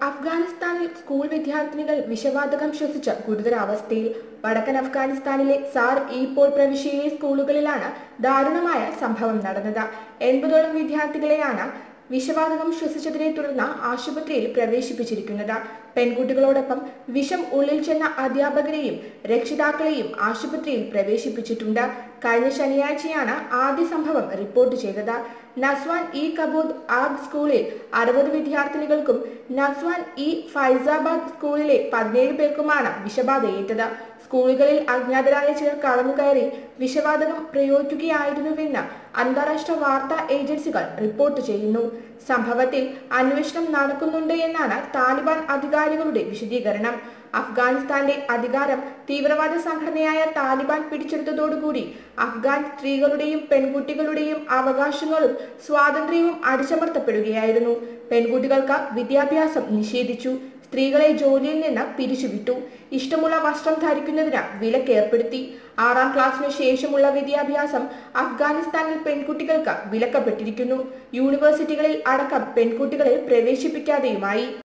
അഫ്ഗാനിസ്ഥാനിൽ സ്കൂൾ വിദ്യാർത്ഥിനികൾ വിഷവാതകം ശ്വസിച്ച് ഗുരുതരാവസ്ഥയിൽ വടക്കൻ അഫ്ഗാനിസ്ഥാനിലെ സാർ ഈപ്പോൾ പ്രവിശ്യയിലെ സ്കൂളുകളിലാണ് ദാരുണമായ സംഭവം നടന്നത് എൺപതോളം വിദ്യാർത്ഥികളെയാണ് വിഷവാതകം ശ്വസിച്ചതിനെ തുടർന്ന് ആശുപത്രിയിൽ പ്രവേശിപ്പിച്ചിരിക്കുന്നത് പെൺകുട്ടികളോടൊപ്പം വിഷം ഉള്ളിൽ ചെന്ന അധ്യാപകരെയും രക്ഷിതാക്കളെയും ആശുപത്രിയിൽ പ്രവേശിപ്പിച്ചിട്ടുണ്ട് കഴിഞ്ഞ ശനിയാഴ്ചയാണ് ആദ്യ സംഭവം റിപ്പോർട്ട് ചെയ്തത് നസ്വാൻ ഇ കബൂദ് ആബ് സ്കൂളിൽ അറുപത് വിദ്യാർത്ഥിനികൾക്കും നസ്വാൻ ഇ ഫൈസാബാദ് സ്കൂളിലെ പതിനേഴ് പേർക്കുമാണ് വിഷബാധയേറ്റത് സ്കൂളുകളിൽ അജ്ഞാതരായ ചിലർ കടന്നുകയറി വിഷവാതകം പ്രയോഗിക്കുകയായിരുന്നുവെന്ന് അന്താരാഷ്ട്ര വാർത്താ ഏജൻസികൾ റിപ്പോർട്ട് ചെയ്യുന്നു സംഭവത്തിൽ അന്വേഷണം നടക്കുന്നുണ്ട് എന്നാണ് താലിബാൻ അധികാരികളുടെ വിശദീകരണം അഫ്ഗാനിസ്ഥാന്റെ അധികാരം തീവ്രവാദ സംഘടനയായ താലിബാൻ പിടിച്ചെടുത്തതോടുകൂടി അഫ്ഗാൻ സ്ത്രീകളുടെയും പെൺകുട്ടികളുടെയും അവകാശങ്ങളും സ്വാതന്ത്ര്യവും അടിച്ചമർത്തപ്പെടുകയായിരുന്നു പെൺകുട്ടികൾക്ക് വിദ്യാഭ്യാസം നിഷേധിച്ചു സ്ത്രീകളെ ജോലിയിൽ നിന്ന് പിരിച്ചുവിട്ടു ഇഷ്ടമുള്ള വസ്ത്രം ധരിക്കുന്നതിന് വിലക്കേർപ്പെടുത്തി ആറാം ക്ലാസ്സിനു ശേഷമുള്ള വിദ്യാഭ്യാസം അഫ്ഗാനിസ്ഥാനിൽ പെൺകുട്ടികൾക്ക് വിലക്കപ്പെട്ടിരിക്കുന്നു യൂണിവേഴ്സിറ്റികളിൽ അടക്കം പെൺകുട്ടികളെ പ്രവേശിപ്പിക്കാതെയുമായി